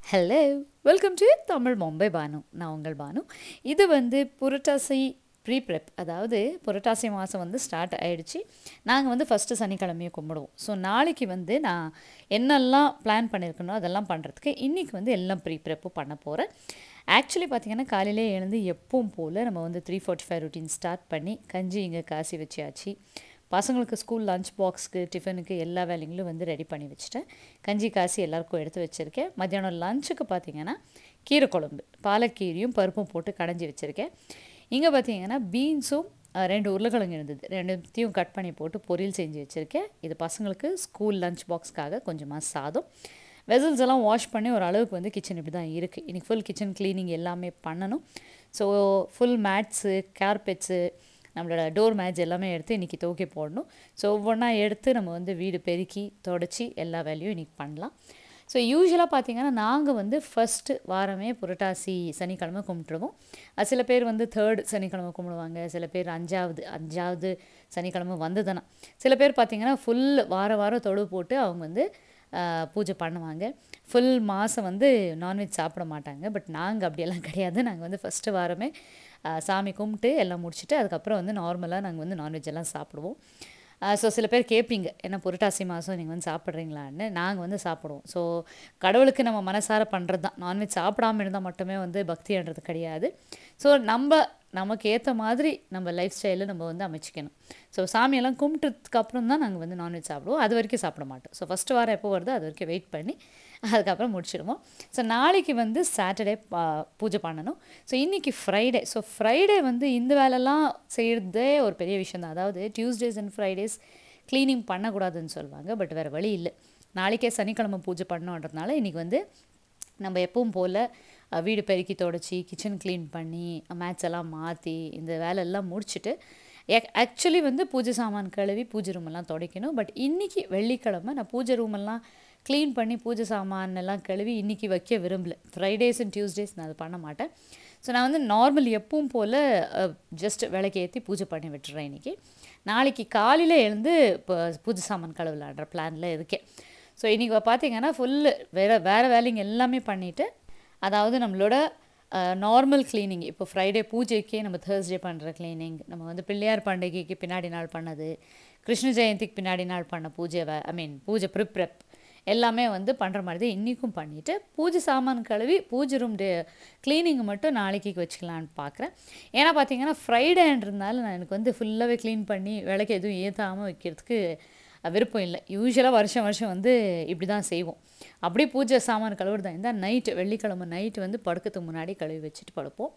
hello welcome to Tamil Mumbai Bhanu நான் உங்கள் பானு இது வந்து புரட்டாசி ப்ரீ ப்ரெப் அதாவது புரட்டாசி மாதம் வந்து ஸ்டார்ட் ஆயிடுச்சு நாங்கள் வந்து ஃபஸ்ட்டு சனிக்கிழமையை கும்பிடுவோம் ஸோ நாளைக்கு வந்து நான் என்னெல்லாம் பிளான் பண்ணியிருக்கனோ அதெல்லாம் பண்ணுறதுக்கு இன்றைக்கி வந்து எல்லாம் ப்ரீ ப்ரெப்பு பண்ண போகிறேன் ஆக்சுவலி பார்த்திங்கன்னா காலையிலே எழுந்து எப்பவும் போல் நம்ம வந்து three forty five routine start பண்ணி கஞ்சி இங்கே காசி வச்சாச்சு பசங்களுக்கு ஸ்கூல் லஞ்ச் பாக்ஸ்க்கு டிஃபனுக்கு எல்லா வேலைங்களும் வந்து ரெடி பண்ணி வச்சுட்டேன் கஞ்சி காசி எல்லாருக்கும் எடுத்து வச்சுருக்கேன் மத்தியானம் லஞ்சுக்கு பார்த்தீங்கன்னா கீரை குழம்பு பாலக்கீரையும் பருப்பும் போட்டு கடைஞ்சி வச்சுருக்கேன் இங்கே பார்த்தீங்கன்னா பீன்ஸும் அஹ், ரெண்டு உருளைக்கிழங்கு இருந்தது ரெண்டுத்தையும் கட் பண்ணி போட்டு பொரியல் செஞ்சு வச்சுருக்கேன் இது பசங்களுக்கு ஸ்கூல் லஞ்ச் பாக்ஸ்க்காக கொஞ்சமாக சாதம் வெசல்ஸ் எல்லாம் வாஷ் பண்ணி ஒரு அளவுக்கு வந்து கிச்சன் இப்படி தான் இருக்குது இன்றைக்கி ஃபுல் கிச்சன் க்ளீனிங் எல்லாமே பண்ணணும் ஸோ ஃபுல் மேட்ஸு கார்பெட்ஸு நம்மளோட டோர் மேட்ச் எல்லாமே எடுத்து இன்றைக்கி துவக்க போடணும் ஸோ ஒவ்வொன்றா எடுத்து நம்ம வந்து வீடு பெருக்கி தொடச்சி எல்லா வேலையும் இன்றைக்கி பண்ணலாம் ஸோ யூஸ்வலாக பார்த்தீங்கன்னா நாங்கள் வந்து ஃபஸ்ட்டு வாரமே புரட்டாசி சனிக்கிழமை கும்பிட்டுருவோம் அது சில பேர் வந்து தேர்ட் சனிக்கிழமை கும்பிடுவாங்க சில பேர் அஞ்சாவது அஞ்சாவது சனிக்கிழமை வந்ததுனா சில பேர் பார்த்தீங்கன்னா ஃபுல் வார வாரம் தொழு போட்டு அவங்க வந்து ஆஹ், பூஜை பண்ணுவாங்க ஃபுல் மாதம் வந்து நான்வெஜ் சாப்பிட மாட்டாங்க பட் நாங்கள் அப்படியெல்லாம் கிடையாது நாங்கள் வந்து ஃபஸ்ட்டு வாரமே ஆஹ், சாமி கும்பிட்டு எல்லாம் முடிச்சுட்டு அதுக்கப்புறம் வந்து நார்மலாக நாங்கள் வந்து நான்வெஜ் எல்லாம் சாப்பிடுவோம் ஸோ சில பேர் கேட்பீங்க என்ன புரட்டாசி மாதம் நீங்கள் வந்து சாப்பிட்றீங்களான்னு நாங்கள் வந்து சாப்பிடுவோம் ஸோ கடவுளுக்கு நம்ம மனசார பண்ணுறது தான் நான்வெஜ் சாப்பிடாம இருந்தால் மட்டுமே வந்து பக்தின்றது கிடையாது ஸோ நம்ம நமக்கு ஏற்ற மாதிரி நம்ம லைஃப் ஸ்டைலை நம்ம வந்து அமைச்சிக்கணும் ஸோ சாமியெல்லாம் கும்பிட்டதுக்கு அப்புறம் தான் நாங்கள் வந்து நான்வெஜ் சாப்பிடுவோம் அது வரைக்கும் சாப்பிட மாட்டோம் ஸோ ஃபஸ்ட்டு வாரம் எப்போ வருதோ அது வரைக்கும் வெயிட் பண்ணி அதுக்கப்புறம் முடிச்சிடுவோம் ஸோ நாளைக்கு வந்து சாட்டர்டே பூஜை பண்ணணும் ஸோ இன்றைக்கி ஃப்ரைடே ஸோ ஃப்ரைடே வந்து இந்த வேலைலாம் செய்கிறதே ஒரு பெரிய விஷயம் தான் அதாவது டியூஸ்டேஸ் அண்ட் ஃப்ரைடேஸ் க்ளீனிங் பண்ணக்கூடாதுன்னு சொல்லுவாங்க பட் வேறு வழி இல்லை நாளைக்கே சனிக்கிழமை பூஜை பண்ணோன்றதுனால இன்றைக்கி வந்து நம்ம எப்பவும் போல் அஹ், வீடு பெருக்கி தொடச்சி கிச்சன் க்ளீன் பண்ணி மேட்ச் எல்லாம் மாற்றி இந்த வேலையெல்லாம் முடிச்சுட்டு ஆக்சுவலி வந்து பூஜை சாமான் கழுவி பூஜை room எல்லாம் துடைக்கணும் பட் இன்றைக்கி வெள்ளிக்கிழமை நான் பூஜை room எல்லாம் க்ளீன் பண்ணி பூஜை சாமான் எல்லாம் கழுவி இன்றைக்கி வைக்க விரும்பல ஃப்ரைடேஸ் அண்ட் டியூஸ்டேஸ் நான் அதை பண்ண மாட்டேன் ஸோ நான் வந்து நார்மல் எப்பவும் போல் ஜஸ்ட் விளக்கு ஏற்றி பூஜை பண்ணி விட்டுறேன் இன்றைக்கி நாளைக்கு காலையில் எழுந்து இப்போ பூஜை சாமான் கழுவலான்ற பிளானில் இருக்கேன் ஸோ இன்றைக்கி பார்த்தீங்கன்னா ஃபுல்லு வேறு வேறு வேலைங்க எல்லாமே பண்ணிவிட்டு அதாவது நம்மளோட நார்மல் க்ளீனிங் இப்போ ஃப்ரைடே பூஜைக்கே நம்ம தேர்ஸ்டே பண்ணுற க்ளீனிங் நம்ம வந்து பிள்ளையார் பண்டிகைக்கு பின்னாடி நாள் பண்ணது கிருஷ்ண ஜெயந்திக்கு பின்னாடி நாள் பண்ண பூஜை ஐ மீன் பூஜை ப்ரிப் ப்ரெப் எல்லாமே வந்து பண்ணுற மாதிரி தான் இன்றைக்கும் பண்ணிவிட்டு பூஜை சாமான் கழுவி பூஜை ரூம் டே க்ளீனிங் மட்டும் நாளைக்கு வச்சுக்கலான்னு பார்க்குறேன் ஏன்னா பார்த்தீங்கன்னா ஃப்ரைடேன்றதுனால நான் எனக்கு வந்து ஃபுல்லாகவே க்ளீன் பண்ணி விளக்கு எதுவும் ஏற்றாமல் வைக்கிறதுக்கு விருப்பம் இல்லை யூஸ்வலாக வருஷம் வருஷம் வந்து இப்படி தான் செய்வோம் அப்படியே பூஜை சாமான் கழுவுறதா இருந்தால் நைட்டு வெள்ளிக்கிழமை நைட்டு வந்து படுக்கிறதுக்கு முன்னாடி கழுவி வச்சுட்டு படுப்போம்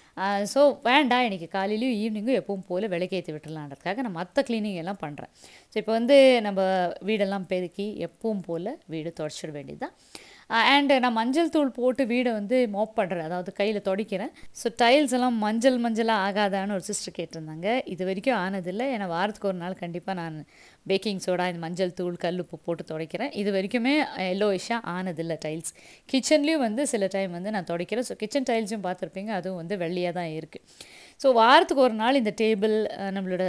ஸோ வேண்டாம் இன்றைக்கி காலையிலையும் ஈவினிங்கும் எப்பவும் போல் விளக்கேற்றி விட்டுலான்றதுக்காக நான் மற்ற க்ளீனிங் எல்லாம் பண்ணுறேன் ஸோ இப்போ வந்து நம்ம வீடெல்லாம் பெருக்கி எப்பவும் போல் வீடு தொடச்சிட வேண்டியது தான் அண்டு நான் மஞ்சள் தூள் போட்டு வீடை வந்து மோப் பண்ணுறேன் அதாவது கையில் துடைக்கிறேன் ஸோ டைல்ஸ் எல்லாம் மஞ்சள் மஞ்சளாக ஆகாதான்னு ஒரு சிஸ்டர் கேட்டிருந்தாங்க இது வரைக்கும் ஆனதில்லை ஏன்னா வாரத்துக்கு ஒரு நாள் கண்டிப்பாக நான் பேக்கிங் சோடா இந்த மஞ்சள் தூள் கல் உப்பு போட்டு துடைக்கிறேன் இது வரைக்குமே எல்லோயிஷாக ஆனதில்லை டைல்ஸ் கிச்சன்லேயும் வந்து சில டைம் வந்து நான் துடைக்கிறேன் ஸோ கிச்சன் டைல்ஸும் பார்த்துருப்பீங்க அதுவும் வந்து வெள்ளையாக தான் இருக்குது ஸோ வாரத்துக்கு ஒரு நாள் இந்த டேபிள் நம்மளோட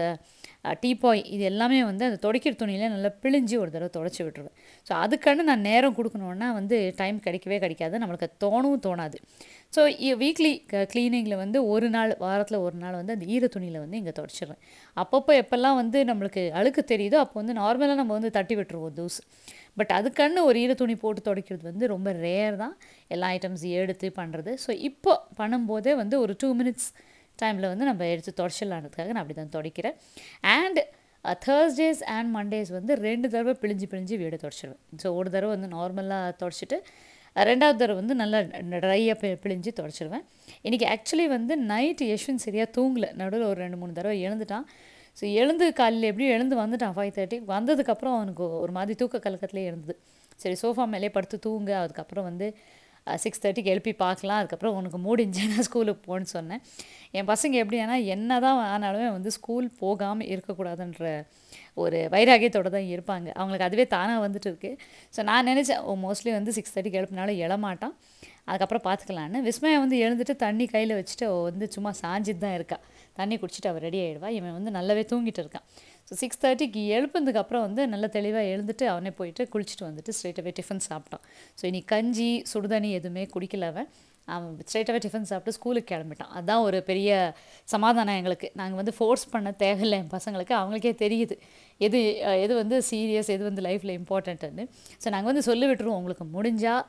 டீபாய் இது எல்லாமே வந்து அந்த துடைக்கிற துணியில நல்லா பிழிஞ்சு ஒரு தடவை துடைச்சி விட்டுருவேன் ஸோ அதுக்கான நான் நேரம் கொடுக்கணுன்னா வந்து டைம் கிடைக்கவே கிடைக்காது நம்மளுக்கு அது தோணவும் தோணாது ஸோ வீக்லி க்ளீனிங்கில் வந்து ஒரு நாள் வாரத்தில் ஒரு நாள் வந்து அந்த ஈர துணியில் வந்து இங்கே துடைச்சிடுறேன் அப்பப்போ எப்போல்லாம் வந்து நம்மளுக்கு அழுக்கு தெரியுதோ அப்போ வந்து நார்மலாக நம்ம வந்து தட்டி விட்டுருவோம் தூசு பட் அதுக்கான ஒரு ஈர துணி போட்டு துடைக்கிறது வந்து ரொம்ப ரேர் தான் எல்லா ஐட்டம்ஸ் எடுத்து பண்ணுறது ஸோ இப்போ பண்ணும்போதே வந்து ஒரு டூ மினிட்ஸ் டைமில் வந்து நம்ம எடுத்து தொடச்சிடலான்றதுக்காக நான் அப்படி தான் துடைக்கிறேன் அண்ட் தேர்ஸ்டேஸ் அண்ட் மண்டேஸ் வந்து ரெண்டு தடவை பிழிஞ்சு பிழிஞ்சு வீடு தொடச்சிடுவேன் ஸோ ஒரு தடவை வந்து நார்மலாக தொடச்சிட்டு அஹ், ரெண்டாவது தடவை வந்து நல்லா ட்ரையாக பி பிழிஞ்சு தொடச்சிடுவேன் இன்றைக்கி ஆக்சுவலி வந்து நைட்டு யஷ்வந்த் சரியாக தூங்கலை நடுவில் ஒரு ரெண்டு மூணு தடவை எழுந்துட்டான் ஸோ எழுந்து காலையில் எப்படியும் எழுந்து வந்துட்டான் ஃபைவ் தேர்ட்டி வந்ததுக்கப்புறம் அவனுக்கு ஒரு மாதிரி தூக்க கலக்கத்துலேயே இருந்தது சரி சோஃபா மேலே படுத்து தூங்க அதுக்கப்புறம் வந்து சிக்ஸ் தேர்ட்டிக்கு எழுப்பி பார்க்கலாம் அதுக்கப்புறம் உனக்கு மூடிஞ்சேன்னா ஸ்கூலுக்கு போன்னு சொன்னேன் என் பசங்க எப்படின்னா என்ன தான் ஆனாலுமே வந்து ஸ்கூல் போகாமல் இருக்கக்கூடாதுன்ற ஒரு வைராகியத்தோடு தான் இருப்பாங்க அவங்களுக்கு அதுவே தானாக வந்துட்டு இருக்கு ஸோ நான் நினச்சேன் ஓ மோஸ்ட்லி வந்து சிக்ஸ் தேர்ட்டிக்கு எழுப்பினாலும் எழமாட்டான் அதுக்கப்புறம் பார்த்துக்கலான்னு விஸ்மயா வந்து எழுந்துட்டு தண்ணி கையில் வச்சுட்டு அவள் வந்து சும்மா சாஞ்சிட்டு தான் இருக்கா தண்ணி குடிச்சிட்டு அவள் ரெடி ஆகிடுவா இவன் வந்து நல்லாவே தூங்கிட்டு இருக்கான் ஸோ சிக்ஸ் தேர்ட்டிக்கு எழுப்புனதுக்கு அப்புறம் வந்து நல்ல தெளிவாக எழுந்துட்டு அவனே போயிட்டு குளிச்சுட்டு வந்துட்டு ஸ்ட்ரெயிட்டாகவே டிஃபன் சாப்பிட்டான் ஸோ இனி கஞ்சி சுடுதண்ணி எதுவுமே குடிக்கல அவன் அவன் ஸ்ட்ரெயிட்டாகவே டிஃபன் சாப்பிட்டு ஸ்கூலுக்கு கிளம்பிட்டான் அதான் ஒரு பெரிய சமாதானம் எங்களுக்கு நாங்கள் வந்து ஃபோர்ஸ் பண்ண தேவையில்லை என் பசங்களுக்கு அவங்களுக்கே தெரியுது எது அஹ், எது வந்து சீரியஸ் எது வந்து லைஃப்பில் இம்பார்ட்டண்ட்டுன்னு ஸோ நாங்கள் வந்து சொல்லி விட்டுருவோம் உங்களுக்கு முடிஞ்சால்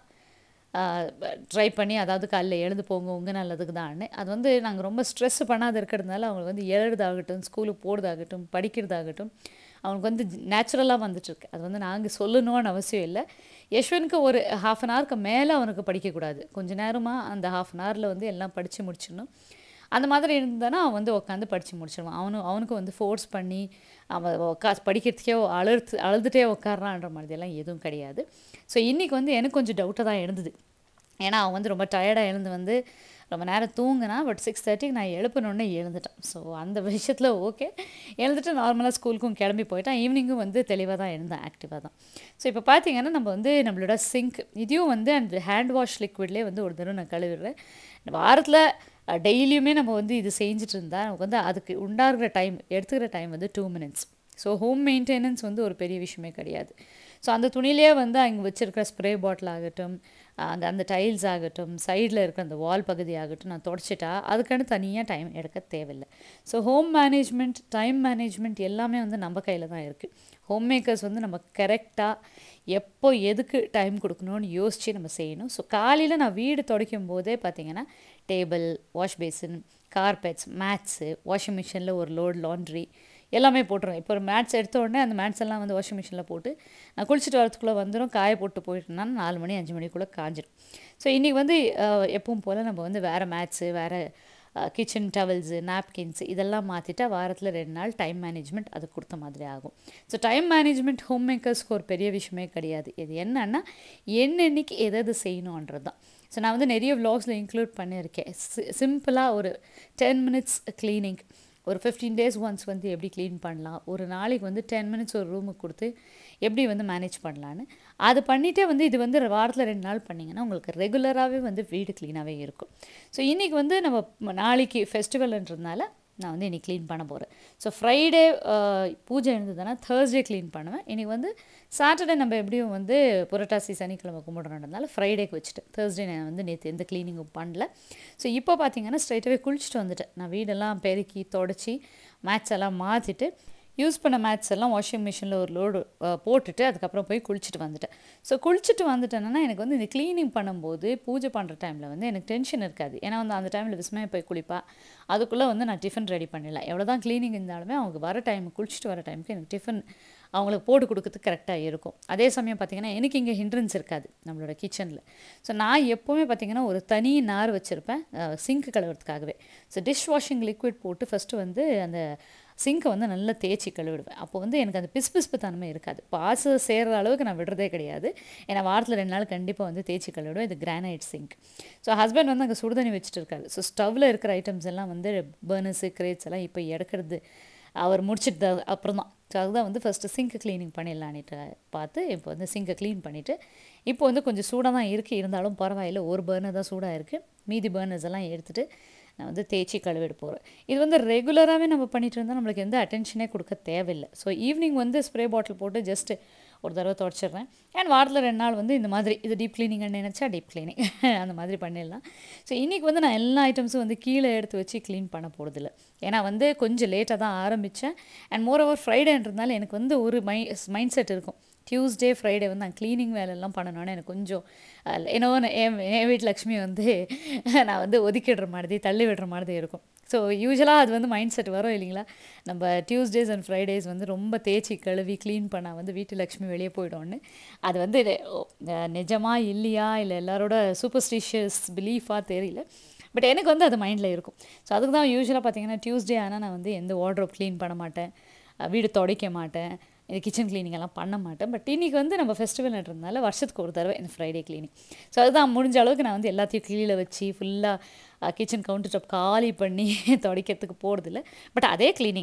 ட்ரை பண்ணி அதாவது காலைல எழுந்து போங்க உங்கள் நல்லதுக்கு தான்னு அது வந்து நாங்கள் ரொம்ப ஸ்ட்ரெஸ் பண்ணாத இருக்கிறதுனால அவங்களுக்கு வந்து எழுறதாகட்டும் ஸ்கூலுக்கு போகிறதாகட்டும் படிக்கிறதாகட்டும் அவனுக்கு வந்து நேச்சுரலாக வந்துட்டுருக்கு அது வந்து நாங்கள் சொல்லணும்னு அவசியம் இல்லை யஷ்வனுக்கு ஒரு ஹாஃப் அன் ஹவருக்கு மேலே அவனுக்கு படிக்கக்கூடாது கொஞ்ச நேரமாக அந்த ஹாஃப் அன் ஹவரில் வந்து எல்லாம் படித்து முடிச்சிடணும் அந்த மாதிரி இருந்தானா அவன் வந்து உட்காந்து படித்து முடிச்சிடுவான் அவனு அவனுக்கு வந்து ஃபோர்ஸ் பண்ணி அவன் உட்கா படிக்கிறதுக்கே அழுது அழுதுகிட்டே உட்காரான்ற மாதிரியெல்லாம் எதுவும் கிடையாது ஸோ இன்றைக்கி வந்து எனக்கு கொஞ்சம் டவுட்டாக தான் இருந்தது ஏன்னா அவன் வந்து ரொம்ப டயர்டாக எழுந்து வந்து ரொம்ப நேரம் தூங்கினா பட் சிக்ஸ் தேர்ட்டிக்கு நான் எழுப்பினோடனே எழுந்துட்டேன் ஸோ அந்த விஷயத்தில் ஓகே எழுந்துட்டு நார்மலாக ஸ்கூலுக்கும் கிளம்பி போயிட்டான் ஈவினிங்கும் வந்து தெளிவாக தான் இருந்தேன் ஆக்டிவாக தான் ஸோ இப்போ பார்த்தீங்கன்னா நம்ம வந்து நம்மளோட சிங்க் இதையும் வந்து அந்த ஹேண்ட் வாஷ் லிக்விட்லேயே வந்து ஒரு தடவை நான் கழுவிடுறேன் வாரத்தில் டெய்லியுமே நம்ம வந்து இது செஞ்சுட்டு இருந்தால் நமக்கு வந்து அதுக்கு உண்டாகிற டைம் எடுத்துக்கிற டைம் வந்து two minutes so home maintenance வந்து ஒரு பெரிய விஷயமே கிடையாது ஸோ அந்த துணியிலே வந்து அங்கே வச்சுருக்கிற ஸ்ப்ரே பாட்டில் ஆகட்டும் அந்த அந்த டைல்ஸ் ஆகட்டும் சைடில் இருக்கிற அந்த வால் பகுதி ஆகட்டும் நான் தொடச்சிட்டா அதுக்கான தனியாக டைம் எடுக்க தேவையில்லை so home management time management எல்லாமே வந்து நம்ம கையில் தான் இருக்குது ஹோம் மேக்கர்ஸ் வந்து நம்ம கரெக்டாக எப்போ எதுக்கு டைம் கொடுக்கணும்னு யோசித்து நம்ம செய்யணும் ஸோ காலையில் நான் வீடு துடைக்கும் போதே பார்த்தீங்கன்னா table wash basin carpets mats washing மிஷினில் ஒரு லோட் லாண்ட்ரி எல்லாமே போட்டுருவேன் இப்போ ஒரு மேட்ஸ் எடுத்த உடனே அந்த மேட்ஸ் எல்லாம் வந்து வாஷிங் மிஷினில் போட்டு நான் குளிச்சுட்டு வரதுக்குள்ளே வந்துடும் காய போட்டு போயிட்டேன்னா நாலு மணி அஞ்சு மணிக்குள்ளே காஞ்சிடும் ஸோ இன்றைக்கி வந்து அஹ், எப்பவும் போல் நம்ம வந்து வேறு மேட்ஸு வேறு கிச்சன் டவல்ஸு நாப்கின்ஸு இதெல்லாம் மாற்றிட்டா வாரத்தில் ரெண்டு நாள் டைம் மேனேஜ்மெண்ட் அது கொடுத்த மாதிரி ஆகும் ஸோ டைம் மேனேஜ்மெண்ட் ஹோம் மேக்கர்ஸ்க்கு ஒரு பெரிய விஷயமே கிடையாது இது என்னன்னா என்னென்னைக்கு எது எது செய்யணுன்றது தான் ஸோ நான் வந்து நிறைய vlogsல இன்க்ளூட் பண்ணியிருக்கேன் சிம்பிளாக ஒரு டென் மினிட்ஸ் க்ளீனிங் ஒரு ஃபிஃப்டீன் டேஸ் ஒன்ஸ் வந்து எப்படி க்ளீன் பண்ணலாம் ஒரு நாளைக்கு வந்து டென் மினிட்ஸ் ஒரு ரூமுக்கு கொடுத்து எப்படி வந்து மேனேஜ் பண்ணலான்னு அது பண்ணிகிட்டே வந்து இது வந்து வாரத்தில் ரெண்டு நாள் பண்ணிங்கன்னா உங்களுக்கு ரெகுலராகவே வந்து வீடு க்ளீனாகவே இருக்கும் ஸோ இன்றைக்கி வந்து நம்ம நாளைக்கு ஃபெஸ்டிவல்ன்றதுனால நான் வந்து இன்றைக்கி க்ளீன் பண்ண போகிறேன் ஸோ ஃப்ரைடே பூஜை இருந்ததுன்னா தேர்ஸ்டே க்ளீன் பண்ணுவேன் இன்றைக்கி வந்து சாட்டர்டே நம்ம எப்படியும் வந்து புரட்டாசி சனிக்கிழமை கும்பிட்றதுனால ஃப்ரைடேக்கு வச்சுட்டேன் தேர்ஸ்டே நான் வந்து நேற்று எந்த க்ளீனிங்கும் பண்ணல ஸோ இப்போ பார்த்தீங்கன்னா ஸ்ட்ரைட்டாகவே குளிச்சுட்டு வந்துட்டேன் நான் வீடெல்லாம் பெருக்கி தொடச்சி மேட்ச் எல்லாம் மாற்றிட்டு யூஸ் பண்ண மேட்ஸ் எல்லாம் வாஷிங் மிஷினில் ஒரு லோடு போட்டுட்டு அதுக்கப்புறம் போய் குளிச்சுட்டு வந்துட்டேன் ஸோ குளிச்சுட்டு வந்துட்டேன்னா எனக்கு வந்து இந்த க்ளீனிங் பண்ணும்போது பூஜை பண்ணுற டைமில் வந்து எனக்கு டென்ஷன் இருக்காது ஏன்னா வந்து அந்த டைமில் விஸ்மய போய் குளிப்பா அதுக்குள்ளே வந்து நான் டிஃபன் ரெடி பண்ணிடலாம் எவ்வளோ தான் க்ளீனிங் இருந்தாலுமே அவங்க வர டைம் குளிச்சுட்டு வர டைமுக்கு எனக்கு டிஃபன் அவங்களுக்கு போட்டு கொடுக்கறதுக்கு கரெக்டாக இருக்கும் அதே சமயம் பார்த்திங்கன்னா எனக்கு இங்கே ஹிண்ட்ரன்ஸ் இருக்காது நம்மளோட கிச்சனில் ஸோ நான் எப்போவுமே பார்த்திங்கன்னா ஒரு தனி நார் வச்சுருப்பேன் சிங்க் கழுவுறதுக்காகவே ஸோ டிஷ் வாஷிங் லிக்விட் போட்டு ஃபஸ்ட்டு வந்து அந்த சிங்கை வந்து நல்லா தேய்ச்சி கழுவிடுவேன் அப்போ வந்து எனக்கு அந்த பிசுபிசுப்பு தன்மை இருக்காது பாசு சேர்கிற அளவுக்கு நான் விடுறதே கிடையாது ஏன்னா வாரத்தில் ரெண்டு நாள் கண்டிப்பாக வந்து தேய்ச்சி கழுவிடுவேன் இது கிரானைட் சிங்க் ஸோ ஹஸ்பண்ட் வந்து அங்கே சுடுதண்ணி வச்சுட்டு இருக்காரு ஸோ ஸ்டவ்வில் இருக்கிற ஐட்டம்ஸ் எல்லாம் வந்து பர்னஸு கிரேட்ஸ் எல்லாம் இப்போ எடுக்கிறது அவர் முடிச்சிட்டு தான் அப்புறம் தான் ஸோ அதுதான் வந்து ஃபஸ்ட்டு சிங்க் க்ளீனிங் பண்ணிடலான்ட்டு பார்த்து இப்போ வந்து சிங்கை க்ளீன் பண்ணிவிட்டு இப்போ வந்து கொஞ்சம் சூடாக தான் இருக்குது இருந்தாலும் பரவாயில்ல ஒரு பர்னர் தான் சூடாக இருக்குது மீதி பர்னர்ஸ் எல்லாம் எடுத்துகிட்டு நான் வந்து தேய்ச்சி கழுவிட போகிறேன் இது வந்து ரெகுலராகவே நம்ம பண்ணிட்டு இருந்தால் நம்மளுக்கு எந்த அட்டென்ஷனே கொடுக்க தேவையில்லை ஸோ ஈவினிங் வந்து ஸ்ப்ரே பாட்டில் போட்டு ஜஸ்ட்டு ஒரு தடவை தொடச்சிடுறேன் அண்ட் வாரத்தில் ரெண்டு நாள் வந்து இந்த மாதிரி இது டீப் கிளீனிங்னு நினச்சா டீப் கிளீனிங் அந்த மாதிரி பண்ணிடலாம் ஸோ இன்றைக்கி வந்து நான் எல்லா ஐட்டம்ஸும் வந்து கீழே எடுத்து வச்சு க்ளீன் பண்ண போகிறதில்ல ஏன்னா வந்து கொஞ்சம் லேட்டாக தான் ஆரம்பித்தேன் அண்ட் மோர் ஓவர் ஃப்ரைடேன்றதுனால எனக்கு வந்து ஒரு மை மைண்ட் செட் இருக்கும் டியூஸ்டே ஃப்ரைடே வந்து நான் க்ளீனிங் வேலையெல்லாம் பண்ணணும்னு எனக்கு கொஞ்சம் அஹ், என்னோ என் என் வீட்டு லக்ஷ்மி வந்து நான் வந்து ஒதுக்கிடுற மாதிரி தள்ளி விடுற மாதிரி இருக்கும் ஸோ யூஸ்வலாக அது வந்து மைண்ட் செட் வரும் இல்லைங்களா நம்ம டியூஸ்டேஸ் அண்ட் ஃப்ரைடேஸ் வந்து ரொம்ப தேய்ச்சி கழுவி க்ளீன் பண்ணால் வந்து வீட்டு லக்ஷ்மி வெளியே போயிடும்னு அது வந்து ஓ, அஹ், நிஜமா இல்லையா இல்லை எல்லாரோட சூப்பர்ஸ்டிஷியஸ் பிலீஃபாக தெரியல பட் எனக்கு வந்து அது மைண்டில் இருக்கும் ஸோ அதுக்கு தான் யூஸ்வலாக பார்த்தீங்கன்னா டியூஸ்டே ஆனால் நான் வந்து எந்த வார்ட்ரோப் க்ளீன் பண்ண மாட்டேன் அஹ், வீடு துடைக்க மாட்டேன் இந்த கிச்சன் க்ளீனிங் எல்லாம் பண்ண மாட்டேன் பட் இன்றைக்கி வந்து நம்ம ஃபெஸ்டிவல்ன்றதுனால வருஷத்துக்கு ஒரு தடவை இந்த ஃப்ரைடே க்ளீனிங் ஸோ அதுதான் முடிஞ்ச அளவுக்கு நான் வந்து எல்லாத்தையும் கீழே வச்சு ஃபுல்லாக கிச்சன் கவுண்டர் டாப் காலி பண்ணி துடைக்கிறதுக்கு போகிறதில்ல பட் அதே க்ளீனிங் தான்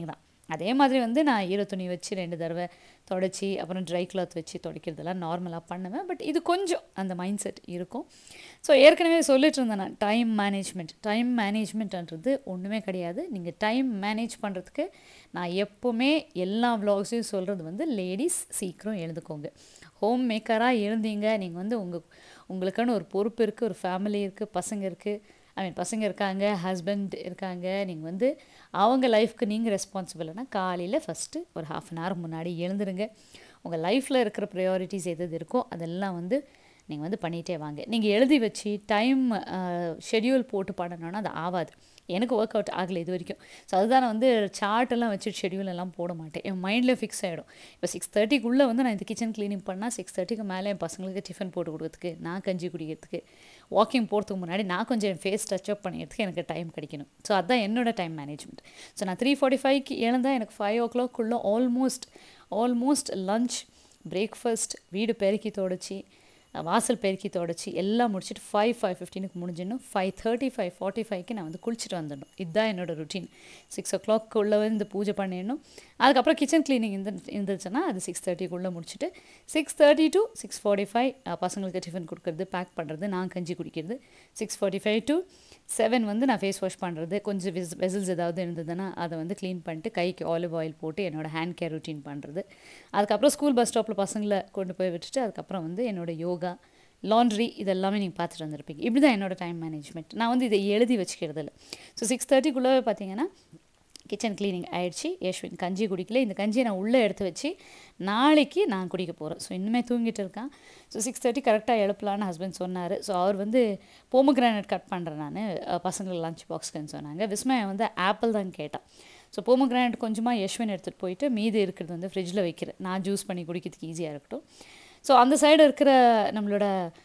அதே மாதிரி வந்து நான் ஈர துணி வச்சு ரெண்டு தடவை தொடச்சி அப்புறம் ட்ரை கிளாத் வச்சு துடைக்கிறதெல்லாம் நார்மலாக பண்ணுவேன் பட் இது கொஞ்சம் அந்த மைண்ட் செட் இருக்கும் ஸோ ஏற்கனவே சொல்லிட்டு இருந்தேன் நான் டைம் மேனேஜ்மெண்ட் டைம் மேனேஜ்மெண்ட்ன்றது ஒன்றுமே கிடையாது நீங்கள் டைம் மேனேஜ் பண்ணுறதுக்கு நான் எப்போவுமே எல்லா வ்ளாக்ஸையும் சொல்கிறது வந்து லேடிஸ் சீக்கிரம் எழுந்துக்கோங்க ஹோம் மேக்கராக இருந்தீங்க நீங்கள் வந்து உங்கள் உங்களுக்கான ஒரு பொறுப்பு இருக்குது ஒரு ஃபேமிலி இருக்குது பசங்க இருக்குது ஐ மீன் பசங்க இருக்காங்க ஹஸ்பண்ட் இருக்காங்க நீங்கள் வந்து அவங்க லைஃப்க்கு நீங்கள் ரெஸ்பான்சிபிள்னா காலையில் ஃபஸ்ட்டு ஒரு ஹாஃப் அன் ஹவர் முன்னாடி எழுந்துருங்க உங்கள் லைஃப்பில் இருக்கிற ப்ரையாரிட்டிஸ் எது எது இருக்கோ அதெல்லாம் வந்து நீங்கள் வந்து பண்ணிகிட்டே வாங்க நீங்கள் எழுதி வச்சு டைம் ஷெட்யூல் போட்டு பண்ணணுன்னா அது ஆகாது எனக்கு ஒர்க் அவுட் ஆகலை இது வரைக்கும் ஸோ அதுதான் நான் வந்து சார்ட்டெல்லாம் வச்சு ஷெட்யூல் எல்லாம் போட மாட்டேன் என் மைண்டில் ஃபிக்ஸ் ஆகிடும் இப்போ சிக்ஸ் தேர்ட்டிக்குள்ளே வந்து நான் இந்த கிச்சன் க்ளீனிங் பண்ணால் சிக்ஸ் தேர்ட்டிக்கு மேலே என் பசங்களுக்கு டிஃபன் போட்டு கொடுக்கறதுக்கு நான் கஞ்சி குடிக்கிறதுக்கு வாக்கிங் போகிறதுக்கு முன்னாடி நான் கொஞ்சம் என் ஃபேஸ் டச் அப் பண்ணிக்கிறதுக்கு எனக்கு டைம் கிடைக்கணும் ஸோ அதுதான் என்னோட டைம் மேனேஜ்மெண்ட் ஸோ நான் த்ரீ ஃபார்ட்டி ஃபைவ்க்கு எழுந்தால் எனக்கு ஃபைவ் ஓ கிளாக்குள்ளே ஆல்மோஸ்ட் ஆல்மோஸ்ட் லஞ்ச் பிரேக்ஃபாஸ்ட் வீடு பெருக்கி தொடச்சி வாசல் பெருக்கி தொடச்சி எல்லாம் முடிச்சுட்டு ஃபைவ் ஃபைவ் ஃபிஃப்டீனுக்கு முடிஞ்சிடணும் ஃபைவ் தேர்ட்டி ஃபைவ் ஃபார்ட்டி ஃபைவ்க்கு நான் வந்து குளிச்சுட்டு வந்துடணும் இதுதான் என்னோட ருட்டீன் சிக்ஸ் ஓ கிளாக்குள்ளே வந்து பூஜை பண்ணிடணும் அதுக்கப்புறம் கிச்சன் க்ளீனிங் இருந்து இருந்துச்சுன்னா அது சிக்ஸ் தேர்ட்டிக்குள்ளே முடிச்சுட்டு six thirty to six forty five பசங்களுக்கு டிஃபன் கொடுக்குறது பேக் பண்ணுறது நான் கஞ்சி குடிக்கிறது six forty five to seven வந்து நான் ஃபேஸ் வாஷ் பண்ணுறது கொஞ்சம் வெஸ் வெசல்ஸ் ஏதாவது இருந்ததுன்னா அதை வந்து க்ளீன் பண்ணிட்டு கைக்கு ஆலிவ் ஆயில் போட்டு என்னோடய ஹேண்ட் கேர் ருட்டீன் பண்ணுறது அதுக்கப்புறம் ஸ்கூல் பஸ் ஸ்டாப்பில் பசங்களை கொண்டு போய் விட்டுட்டு அதுக்கப்புறம் வந்து என்னோடய யோகா லாண்ட்ரி இதெல்லாமே நீங்கள் பார்த்துட்டு வந்திருப்பீங்க இப்படி தான் என்னோடய டைம் மேனேஜ்மெண்ட் நான் வந்து இதை எழுதி வச்சுக்கிறது இல்லை ஸோ சிக்ஸ் தேர்ட்டிக்குள்ளே பார்த்தீங்கன்னா கிச்சன் க்ளீனிங் ஆயிடுச்சு யஷ்வின் கஞ்சி குடிக்கல இந்த கஞ்சியை நான் உள்ளே எடுத்து வச்சு நாளைக்கு நான் குடிக்க போகிறேன் ஸோ இன்னுமே தூங்கிட்டு இருக்கான் ஸோ சிக்ஸ் தேர்ட்டி கரெக்டாக எழுப்பலான்னு ஹஸ்பண்ட் சொன்னார் ஸோ அவர் வந்து போமோகிரானட் கட் பண்ணுறேன் நான் பசங்களுக்கு லஞ்ச் பாக்ஸ்க்குன்னு சொன்னாங்க விஸ்மயா வந்து ஆப்பிள் தான் கேட்டான் ஸோ போமோகிரானட் கொஞ்சமாக யஷ்வின் எடுத்துகிட்டு போயிட்டு மீதி இருக்கிறது வந்து ஃப்ரிட்ஜில் வைக்கிறேன் நான் ஜூஸ் பண்ணி குடிக்கிறதுக்கு ஈஸியாக இருக்கட்டும் ஸோ அந்த சைடு இருக்கிற நம்மளோட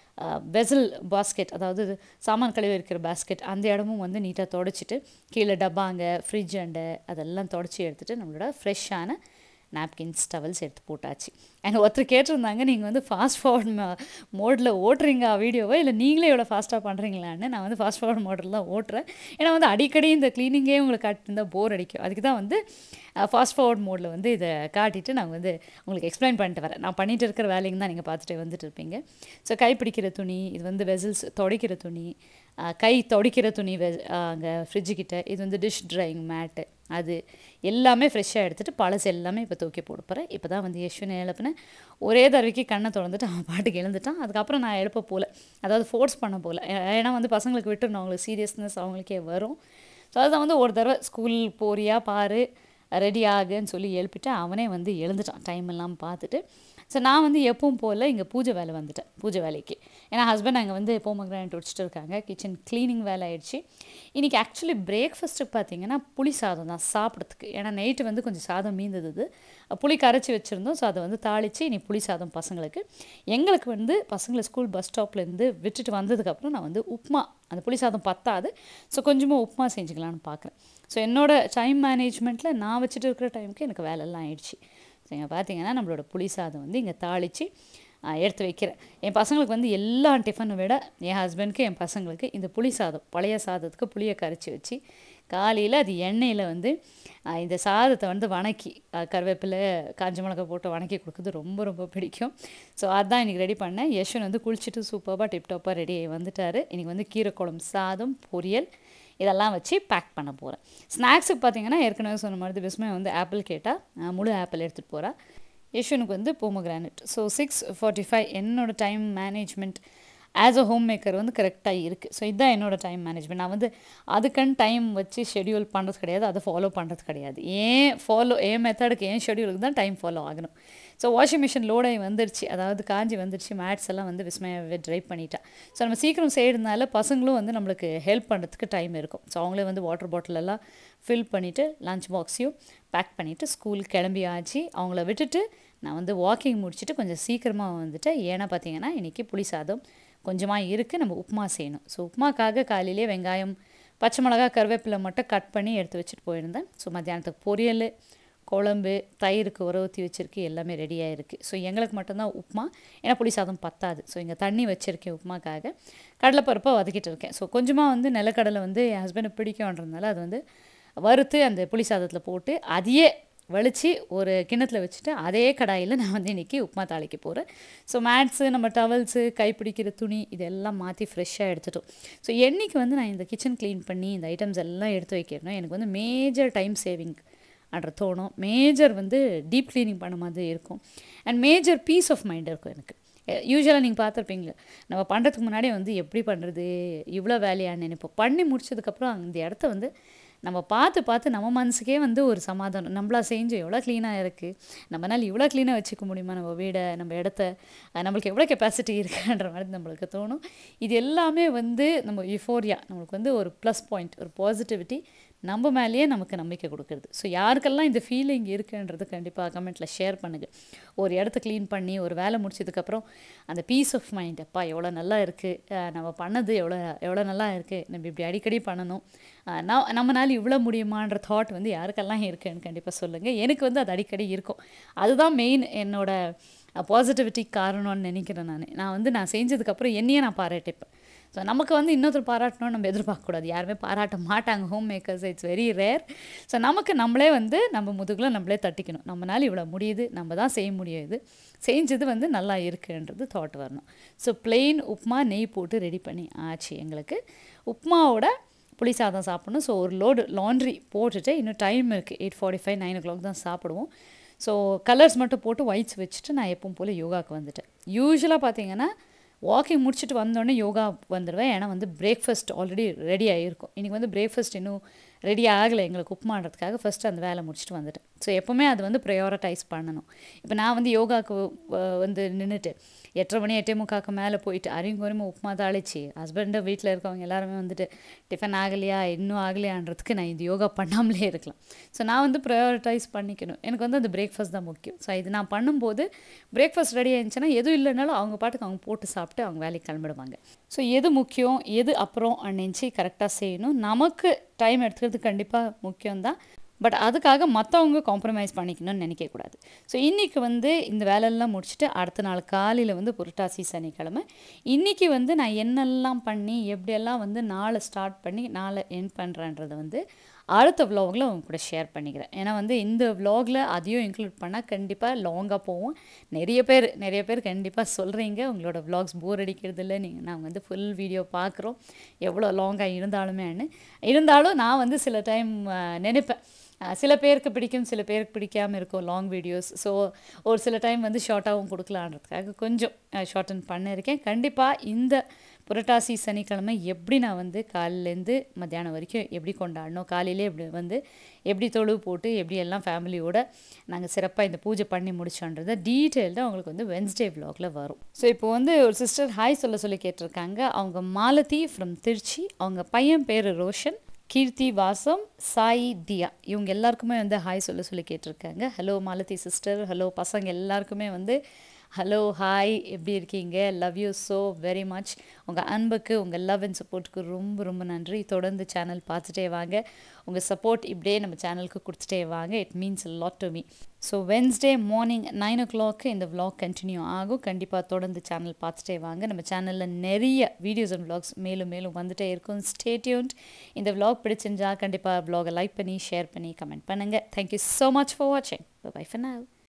வெசல் பாஸ்கெட் அதாவது சாமான் கழுவி இருக்கிற பாஸ்கெட் அந்த இடமும் வந்து நீட்டாக தொடச்சிட்டு கீழே டப்பாங்க ஃப்ரிட்ஜ் அண்டை அதெல்லாம் தொடச்சி எடுத்துகிட்டு நம்மளோட ஃப்ரெஷ்ஷான நாப்கின்ஸ் டவல்ஸ் எடுத்து போட்டாச்சு அண்ட் ஒருத்தர் கேட்டிருந்தாங்க நீங்கள் வந்து ஃபாஸ்ட் ஃபார்வர்ட் மோடில் ஓட்டுறீங்க வீடியோவை இல்லை நீங்களே எவ்வளோ ஃபாஸ்ட்டாக பண்ணுறீங்களான்னு நான் வந்து ஃபாஸ்ட் ஃபார்வர்ட் மோடில் தான் ஓட்டுறேன் ஏன்னா வந்து அடிக்கடி இந்த க்ளீனிங்கே உங்களுக்கு காட்டியிருந்தால் போர் அடிக்கும் அதுக்கு தான் வந்து ஃபாஸ்ட் ஃபார்வர்ட் மோடில் வந்து இதை காட்டிட்டு நான் வந்து உங்களுக்கு எக்ஸ்பிளைன் பண்ணிட்டு வரேன் நான் பண்ணிட்டு இருக்கிற வேலைங்க தான் நீங்கள் பார்த்துட்டு வந்துட்டு இருப்பீங்க ஸோ கை பிடிக்கிற துணி இது வந்து வெசல்ஸ் துடைக்கிற துணி கை துடைக்கிற துணி வெ அங்கே ஃப்ரிட்ஜுக்கிட்ட இது வந்து டிஷ் ட்ரையிங் மேட்டு அது எல்லாமே ஃப்ரெஷ்ஷாக எடுத்துகிட்டு பழசு எல்லாமே இப்போ தூக்கி போட போகிறேன் இப்போ தான் வந்து யஷ்வினை எழுப்பினேன் ஒரே தடவைக்கு கண்ணை திறந்துட்டு அவன் பாட்டுக்கு எழுந்துட்டான் அதுக்கப்புறம் நான் எழுப்ப போகல அதாவது ஃபோர்ஸ் பண்ண போகல ஏன்னா வந்து பசங்களுக்கு விட்டுருணும் அவங்களுக்கு சீரியஸ்னஸ் அவங்களுக்கே வரும் ஸோ அதுதான் வந்து ஒரு தடவை ஸ்கூல் போறியா பாரு ரெடி ஆகுன்னு சொல்லி எழுப்பிட்டு அவனே வந்து எழுந்துட்டான் டைம் எல்லாம் பார்த்துட்டு ஸோ நான் வந்து எப்பவும் போல் இங்கே பூஜை வேலை வந்துட்டேன் பூஜை வேலைக்கு ஏன்னா ஹஸ்பண்ட் அங்கே வந்து போமக்ரானட் வச்சுட்டு இருக்காங்க கிச்சன் க்ளீனிங் வேலை ஆயிடுச்சு இன்றைக்கி ஆக்சுவலி பிரேக்ஃபாஸ்ட்டுக்கு பார்த்தீங்கன்னா புளி சாதம் தான் சாப்பிட்றதுக்கு ஏன்னா நைட்டு வந்து கொஞ்சம் சாதம் மீந்தது புளி கரைச்சி வச்சுருந்தோம் ஸோ அதை வந்து தாளித்து இனி புளி சாதம் பசங்களுக்கு எங்களுக்கு வந்து பசங்களை ஸ்கூல் பஸ் ஸ்டாப்லேருந்து விட்டுட்டு வந்ததுக்கப்புறம் நான் வந்து உப்மா அந்த புளி சாதம் பத்தாது ஸோ கொஞ்சமாக உப்புமா செஞ்சுக்கலான்னு பார்க்குறேன் ஸோ என்னோடய டைம் மேனேஜ்மெண்ட்டில் நான் வச்சுட்டு இருக்கிற டைமுக்கு எனக்கு வேலையெல்லாம் ஆயிடுச்சு ஸோ இங்கே பார்த்தீங்கன்னா நம்மளோட புளி சாதம் வந்து இங்கே தாளித்து எடுத்து வைக்கிறேன் என் பசங்களுக்கு வந்து எல்லா டிஃபனை விட என் ஹஸ்பண்ட்க்கு என் பசங்களுக்கு இந்த புளி சாதம் பழைய சாதத்துக்கு புளியை கரைச்சி வச்சு காலையில் அது எண்ணெயில் வந்து இந்த சாதத்தை வந்து வணக்கி கருவேப்பிலை காஞ்ச மிளகா போட்டு வணக்கி கொடுக்குறது ரொம்ப ரொம்ப பிடிக்கும் ஸோ அதுதான் இன்றைக்கி ரெடி பண்ணேன் யஷ்வன் வந்து குளிச்சுட்டு சூப்பராக டிப்டாப்பாக ரெடி ஆகி வந்துட்டார் இன்றைக்கி வந்து கீரை குழம்பு சாதம் பொரியல் இதெல்லாம் வச்சு பேக் பண்ண போகிறேன் ஸ்நாக்ஸுக்கு பார்த்தீங்கன்னா ஏற்கனவே சொன்ன மாதிரி விஸ்மயம் வந்து ஆப்பிள் கேட்டால் முழு ஆப்பிள் எடுத்துகிட்டு போகிறா யஷ்வனுக்கு வந்து pomegranate so six forty five என்னோடய time management as a home maker வந்து கரெக்டாக இருக்குது ஸோ இதுதான் என்னோடய டைம் மேனேஜ்மெண்ட் நான் வந்து அதுக்குன்னு டைம் வச்சு ஷெடியூல் பண்ணுறது கிடையாது அதை ஃபாலோ பண்ணுறது கிடையாது ஏன் ஃபாலோ ஏன் மெத்தடுக்கு ஏன் ஷெடியூலுக்கு தான் டைம் ஃபாலோ ஆகணும் ஸோ வாஷிங் மிஷின் லோடாகி வந்துருச்சு அதாவது காஞ்சி வந்துருச்சு மேட்ஸ் எல்லாம் வந்து விஸ்மயாவே ட்ரைவ் பண்ணிட்டா ஸோ நம்ம சீக்கிரம் செய்கிறதுனால பசங்களும் வந்து நம்மளுக்கு ஹெல்ப் பண்ணுறதுக்கு டைம் இருக்கும் ஸோ அவங்களே வந்து வாட்டர் பாட்டில் எல்லாம் ஃபில் பண்ணிவிட்டு லஞ்ச் பாக்ஸையும் பேக் பண்ணிவிட்டு ஸ்கூல் கிளம்பி ஆச்சு அவங்கள விட்டுட்டு நான் வந்து வாக்கிங் முடிச்சுட்டு கொஞ்சம் சீக்கிரமாக வந்துட்டேன் ஏன்னா பார்த்தீங்கன்னா இன்றைக்கி புளி சாதம் கொஞ்சமாக இருக்குது நம்ம உப்புமா செய்யணும் ஸோ உப்புமாக்காக காலையிலே வெங்காயம் பச்சை மிளகா கருவேப்பிலை மட்டும் கட் பண்ணி எடுத்து வச்சுட்டு போயிருந்தேன் ஸோ மத்தியானத்துக்கு பொரியல் குழம்பு தயிருக்கு உர ஊற்றி வச்சுருக்கு எல்லாமே ரெடியாக இருக்குது ஸோ எங்களுக்கு மட்டும்தான் உப்புமா ஏன்னா புளி சாதம் பத்தாது ஸோ இங்கே தண்ணி வச்சுருக்கேன் உப்புமாக்காக கடலைப்பருப்பை வதக்கிட்டு இருக்கேன் ஸோ கொஞ்சமாக வந்து நிலக்கடலை வந்து என் ஹஸ்பண்டுக்கு பிடிக்கும்ன்றதுனால அது வந்து வறுத்து அந்த புளி சாதத்தில் போட்டு அதையே வலிச்சு ஒரு கிண்ணத்தில் வச்சுட்டு அதே கடாயில் நான் வந்து இன்றைக்கி உப்புமா தாளிக்க போகிறேன் ஸோ மேட்ஸு நம்ம டவல்ஸு கைப்பிடிக்கிற துணி இதெல்லாம் மாற்றி ஃப்ரெஷ்ஷாக எடுத்துட்டோம் ஸோ என்னைக்கு வந்து நான் இந்த கிச்சன் க்ளீன் பண்ணி இந்த ஐட்டம்ஸ் எல்லாம் எடுத்து வைக்கிறேன்னா எனக்கு வந்து மேஜர் டைம் சேவிங் அன்ற தோணும் மேஜர் வந்து டீப் க்ளீனிங் பண்ண மாதிரி இருக்கும் and major peace of mind இருக்கும் எனக்கு யூஸ்வலாக நீங்கள் பார்த்துருப்பீங்களே நம்ம பண்ணுறதுக்கு முன்னாடி வந்து எப்படி பண்ணுறது இவ்வளோ வேலையான்னு நினைப்போம் பண்ணி முடிச்சதுக்கப்புறம் அந்த இடத்த வந்து நம்ம பார்த்து பார்த்து நம்ம மனசுக்கே வந்து ஒரு சமாதானம் நம்மளா செஞ்சு எவ்வளோ க்ளீனாக இருக்குது நம்மளால் இவ்வளோ க்ளீனாக வச்சுக்க முடியுமா நம்ம வீடை நம்ம இடத்த அஹ் நம்மளுக்கு எவ்வளோ கெப்பாசிட்டி இருக்குன்ற மாதிரி நம்மளுக்கு தோணும் இது எல்லாமே வந்து நம்ம யுஃபோரியா நம்மளுக்கு வந்து ஒரு ப்ளஸ் பாயிண்ட் ஒரு பாசிட்டிவிட்டி நம்ம மேலேயே நமக்கு நம்பிக்கை கொடுக்குறது ஸோ யாருக்கெல்லாம் இந்த ஃபீலிங் இருக்குன்றது கண்டிப்பாக கமெண்ட்டில் ஷேர் பண்ணுங்கள் ஒரு இடத்த க்ளீன் பண்ணி ஒரு வேலை முடிச்சதுக்கப்புறம் அந்த பீஸ் ஆஃப் மைண்ட் அப்பா எவ்வளோ நல்லா இருக்குது நம்ம பண்ணது எவ்வளோ எவ்வளோ நல்லா இருக்குது நம்ம இப்படி அடிக்கடி பண்ணணும் அஹ் நான் நம்மளால இவ்வளோ முடியுமான்ற தாட் வந்து யாருக்கெல்லாம் இருக்குன்னு கண்டிப்பாக சொல்லுங்கள் எனக்கு வந்து அது அடிக்கடி இருக்கும் அதுதான் மெயின் என்னோட பாசிட்டிவிட்டி காரணம்னு நினைக்கிறேன் நான் நான் வந்து நான் செஞ்சதுக்கப்புறம் என்னையே நான் பாராட்டிப்பேன் ஸோ நமக்கு வந்து இன்னொருத்தர் பாராட்டணும்னு நம்ம எதிர்பார்க்கக்கூடாது யாருமே பாராட்ட மாட்டாங்க home makers it's very rare so நமக்கு நம்மளே வந்து நம்ம முதுகில் நம்மளே தட்டிக்கணும் நம்மளால இவ்வளோ முடியுது நம்ம தான் செய்ய முடியுது செஞ்சது வந்து நல்லா இருக்குன்றது தாட் வரணும் ஸோ plain உப்புமா நெய் போட்டு ரெடி பண்ணி ஆச்சு எங்களுக்கு உப்புமாவோட புளி சாதம் சாப்பிடணும் ஸோ ஒரு லோடு லாண்ட்ரி போட்டுட்டு இன்னும் டைம் இருக்குது eight forty five nine o'clock தான் சாப்பிடுவோம் ஸோ கலர்ஸ் மட்டும் போட்டு ஒயிட்ஸ் வச்சுட்டு நான் எப்பவும் போல் யோகாவுக்கு வந்துட்டேன் யூஸ்வலாக பார்த்தீங்கன்னா வாக்கிங் முடிச்சுட்டு வந்தோடனே யோகா வந்துடுவேன் ஏன்னா வந்து பிரேக்ஃபாஸ்ட் ஆல்ரெடி ரெடி ஆகிருக்கும் இன்றைக்கி வந்து பிரேக்ஃபாஸ்ட் இன்னும் ரெடி ஆகலை எங்களுக்கு உப்புமான்றதுக்காக ஃபஸ்ட்டு அந்த வேலை முடிச்சுட்டு வந்துட்டேன் ஸோ எப்போவுமே அது வந்து ப்ரையாரிட்டைஸ் பண்ணணும் இப்போ நான் வந்து யோகாவுக்கு அஹ், வந்து நின்றுட்டு எட்டரை மணி எட்டே முக்காக்கு மேலே போயிட்டு அரிங்குறையுமா உப்புமா தாளிச்சு ஹஸ்பண்டு வீட்டில் இருக்கவங்க எல்லாருமே வந்துட்டு டிஃபன் ஆகலையா இன்னும் ஆகலையான்றதுக்கு நான் இந்த யோகா பண்ணாமலே இருக்கலாம் ஸோ நான் வந்து ப்ரையாரிட்டைஸ் பண்ணிக்கணும் எனக்கு வந்து அந்த பிரேக்ஃபாஸ்ட் தான் முக்கியம் ஸோ இது நான் பண்ணும்போது பிரேக்ஃபாஸ்ட் ரெடி ஆயிருந்துச்சுன்னா எதுவும் இல்லைனாலும் அவங்க பாட்டுக்கு அவங்க போட்டு சாப்பிட்டு அவங்க வேலைக்கு கிளம்பிடுவாங்க ஸோ எது முக்கியம் எது அப்புறம் நினச்சி கரெக்டாக செய்யணும் நமக்கு டைம் எடுத்துக்கிறது கண்டிப்பாக முக்கியம்தான் பட் அதுக்காக மற்றவங்க காம்ப்ரமைஸ் பண்ணிக்கணும்னு நினைக்கக்கூடாது ஸோ இன்றைக்கி வந்து இந்த வேலையெல்லாம் முடிச்சுட்டு அடுத்த நாள் காலையில் வந்து புரட்டாசி சனிக்கிழமை இன்றைக்கி வந்து நான் என்னெல்லாம் பண்ணி எப்படியெல்லாம் வந்து நாளை ஸ்டார்ட் பண்ணி நாளை என் பண்ணுறேன்றதை வந்து அடுத்த vlogல உங்க கூட ஷேர் பண்ணிக்கிறேன் ஏன்னா வந்து இந்த vlogல அதையும் இன்க்ளூட் பண்ணால் கண்டிப்பாக லாங்காக போகும் நிறைய பேர் நிறைய பேர் கண்டிப்பாக சொல்கிறீங்க உங்களோட vlogs போர் அடிக்கிறது இல்லை நீங்கள் நாங்கள் வந்து ஃபுல் வீடியோ பார்க்குறோம் எவ்வளோ லாங்காக இருந்தாலுமேன்னு இருந்தாலும் நான் வந்து சில டைம் நினைப்பேன் அஹ் சில பேருக்கு பிடிக்கும் சில பேருக்கு பிடிக்காமல் இருக்கும் லாங் வீடியோஸ் ஸோ ஒரு சில டைம் வந்து ஷார்ட்டாகவும் கொடுக்கலான்றதுக்காக கொஞ்சம் ஷார்டன் பண்ணியிருக்கேன் கண்டிப்பாக இந்த புரட்டாசி சனிக்கிழமை எப்படி நான் வந்து காலையிலேருந்து மத்தியானம் வரைக்கும் எப்படி கொண்டாடணும் காலையிலே எப்படி வந்து எப்படி தொழு போட்டு எப்படி எல்லாம் ஃபேமிலியோட நாங்கள் சிறப்பாக இந்த பூஜை பண்ணி முடிச்சோன்றதை டீட்டெயில்டாக உங்களுக்கு வந்து வென்ஸ்டே vlogல வரும் ஸோ இப்போ வந்து ஒரு சிஸ்டர் ஹாய் சொல்ல சொல்லி கேட்டிருக்காங்க அவங்க மாலதி ஃப்ரம் திருச்சி அவங்க பையன் பேர் ரோஷன் கீர்த்தி வாசம் சாய் தியா இவங்க எல்லாருக்குமே வந்து ஹாய் சொல்ல சொல்லி கேட்டிருக்காங்க ஹலோ மாலதி சிஸ்டர் ஹலோ பசங்க எல்லாருக்குமே வந்து ஹலோ ஹாய் எப்படி இருக்கீங்க love you so very much உங்கள் அன்புக்கு உங்கள் லவ் அண்ட் சப்போர்ட்டுக்கு ரொம்ப ரொம்ப நன்றி தொடர்ந்து சேனல் பார்த்துட்டே வாங்க உங்கள் சப்போர்ட் இப்படியே நம்ம சேனலுக்கு கொடுத்துட்டே வாங்க it means lot to me so Wednesday morning nine o'clock இந்த vlog கண்டினியூ ஆகும் கண்டிப்பாக தொடர்ந்து சேனல் பார்த்துட்டே வாங்க நம்ம சேனலில் நிறைய வீடியோஸ் அண்ட் vlogs மேலும் மேலும் வந்துட்டே இருக்கும் ஸ்டேட்யூன்ட் இந்த vlog பிடிச்சிருந்தா கண்டிப்பாக vlog லைக் பண்ணி ஷேர் பண்ணி கமெண்ட் பண்ணுங்கள் தேங்க்யூ ஸோ மச் ஃபார் வாட்சிங் பை for now